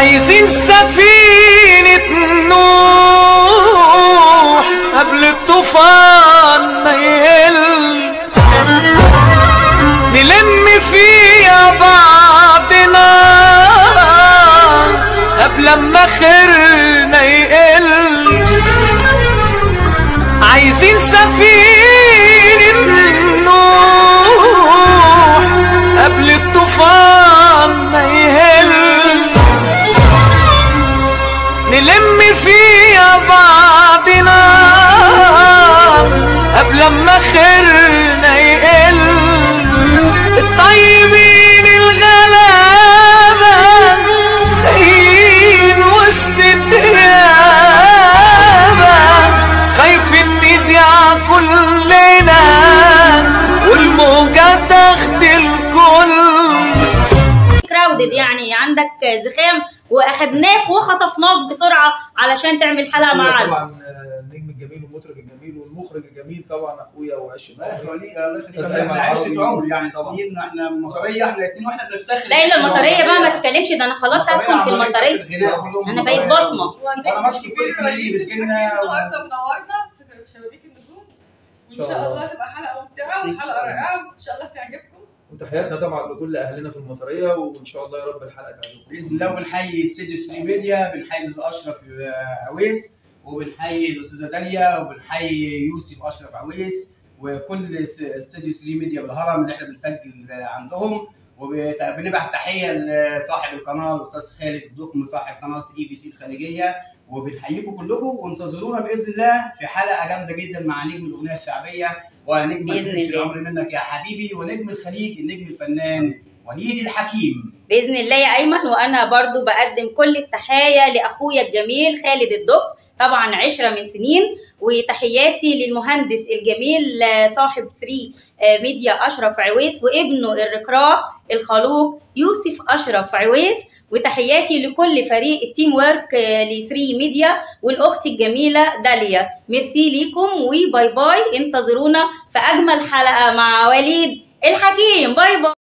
عايزين سفينة نوح قبل الطوفان ما يقل نلم فيها بعضنا قبل ما خيرنا يقل عايزين سفينة نوح قبل الطوفان ما يهل نلم فيها بعضنا قبل ما خيرنا يقل الطيبين الغلابة لاقيين وسط الديابة خايفين نضيع كلنا والموجة تاخد الكل كراودد يعني عندك زخام واخدناك وخطفناك بسرعه علشان تعمل حلقه مع عزة. طبعا آه، النجم الجميل والمطرب الجميل والمخرج الجميل طبعا اخويا وعش الله العمر. يخليك الله يخليك أستاذ أيمن احنا عشرة عربي. عمر يعني طبعا. سنين احنا مطريه احنا الاثنين واحنا بنفتخر لا المطريه بقى ما تتكلمش ده انا خلاص هسكن في المطريه انا بقيت بصمه وانا ماسك كل فنانين بتجيلنا النهارده منورنا في شبابيك النجوم وان شاء شاء الله. الله تبقى حلقه ممتعه وحلقه رائعه وان شاء الله تعجبكم وتحياتنا طبعا لكل اهلنا في المطريه وان شاء الله يا رب الحلقه تعجبكم باذن الله وبنحيي استديو 3 ميديا بنحيي الاستاذ اشرف آه، عويس وبنحيي الاستاذه داليا وبنحيي يوسف اشرف عويس وكل س- استوديو 3 ميديا بالهرم اللي احنا بنسجل آه، عندهم وبنبعت تحيه لصاحب القناه الاستاذ خالد الدكم صاحب قناه اي بي سي الخليجيه وبنحييكم كلكم وانتظرونا باذن الله في حلقه جامده جدا مع نجم الاغنيه الشعبيه ونجم بإذن الفيلم الله. العمر منك يا حبيبي ونجم الخليج النجم الفنان وليد الحكيم باذن الله يا ايمن وانا برضو بقدم كل التحايا لاخويا الجميل خالد الدق طبعا عشرة من سنين وتحياتي للمهندس الجميل آه، صاحب 3 آه، ميديا اشرف عويس وابنه الركراك الخلوق يوسف اشرف عويس وتحياتي لكل فريق التيم ورك ل 3 ميديا والاخت الجميله داليا ميرسي ليكم وباي باي انتظرونا في اجمل حلقه مع وليد الحكيم باي باي